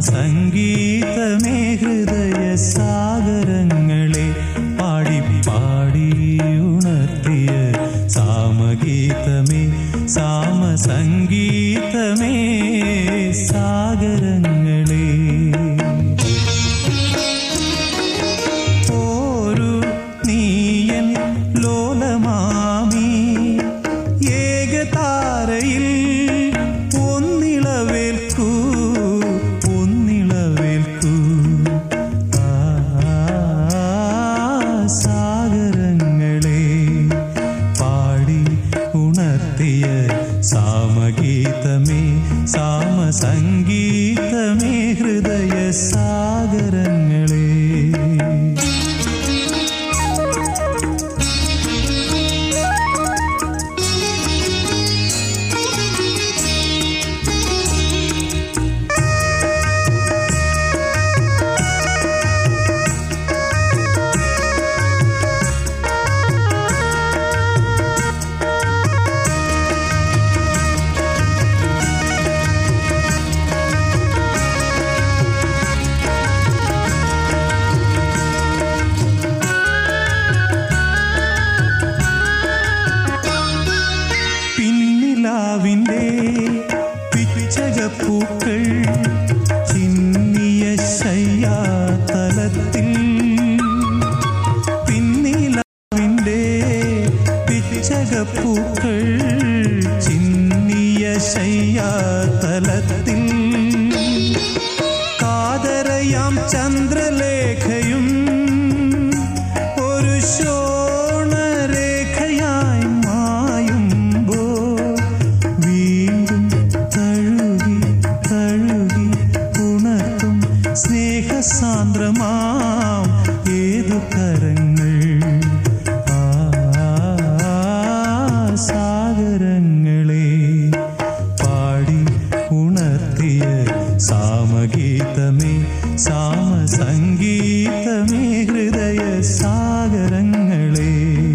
സാമസംഗീതമേ ഹൃദയ സാഗരങ്ങളെ പാടി പാടി ഉണർത്തിയ സാമഗീതമേ സാമസംഗീതമേ സാഗരങ്ങളെ ഒരു നീയൻ ലോലമാമി ഏകതാരയിൽ ഒന്നിളവേൽക്കൂ ഒന്നിളവേൽക്കൂ ആ, സാഗരങ്ങളെ പാടി ഉണർത്തിയ സാമഗീതമേ സാമസംഗീതമേ ഹൃദയ സാഗരങ്ങളെ പിന്നിലാവിൻ്റെ പിച്ചകപ്പൂക്കൾ ചിന്നിയ ശയ്യാതലത്തിൽ പിന്നിലാവിൻ്റെ പിച്ചകപ്പൂക്കൾ ചിന്നിയ ശയ്യാതലത്തിൽ കാതരയാം ചന്ദ്രലേഖയും ഒരു ശോണരേഖയായി മായുമ്പോ വീണ്ടും തഴുകി തഴുകി ഉണർത്തും സ്നേഹസാന്ദ്രമാം ഏതു കരങ്ങൾ ആ സാഗരങ്ങളെ പാടി ഉണർത്തിയ സാമഗീതമേ സാമസംഗീതമേ ഹൃദയ സാഗരങ്ങളെ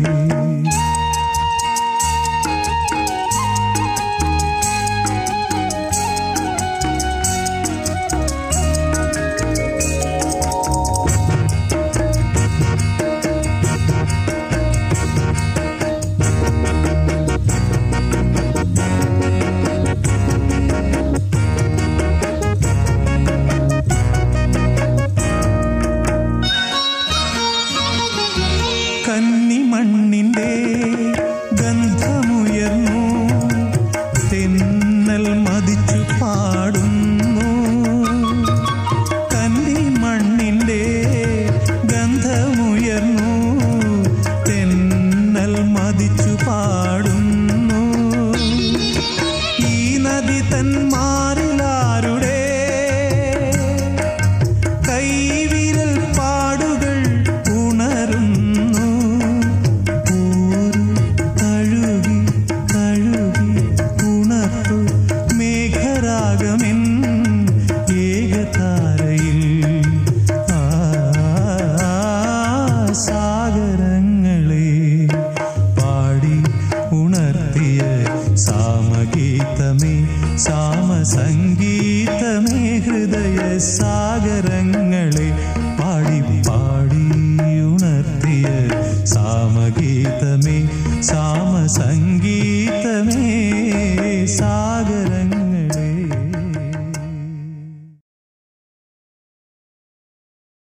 കന്നിമണ്ണിൻ്റെ ഗന്ധമുയർന്നു തെന്നൽ മതിച്ചു പാടുന്നു കന്നിമണ്ണിൻ്റെ ഗന്ധമുയർന്നു തെന്നൽ മതിച്ചു പാടുന്നു ഈ നദി തന്മാരിലാരുടെ കൈവിരൽ പാടുകൾ ഉണരുന്നു ഊരു തഴുകി തഴുകി ഉണർത്തു മേഘരാഗമെൻ ഏകതാരയിൽ ആ സാഗരങ്ങളെ പാടി ഉണർത്തിയ സാമഗീതമേ സാമസംഗീതമേ ഹൃദയ സാഗരങ്ങളെ പാടി പാടി ഉണർത്തിയ സാമഗീതമേ സാമസംഗീതമേ സാ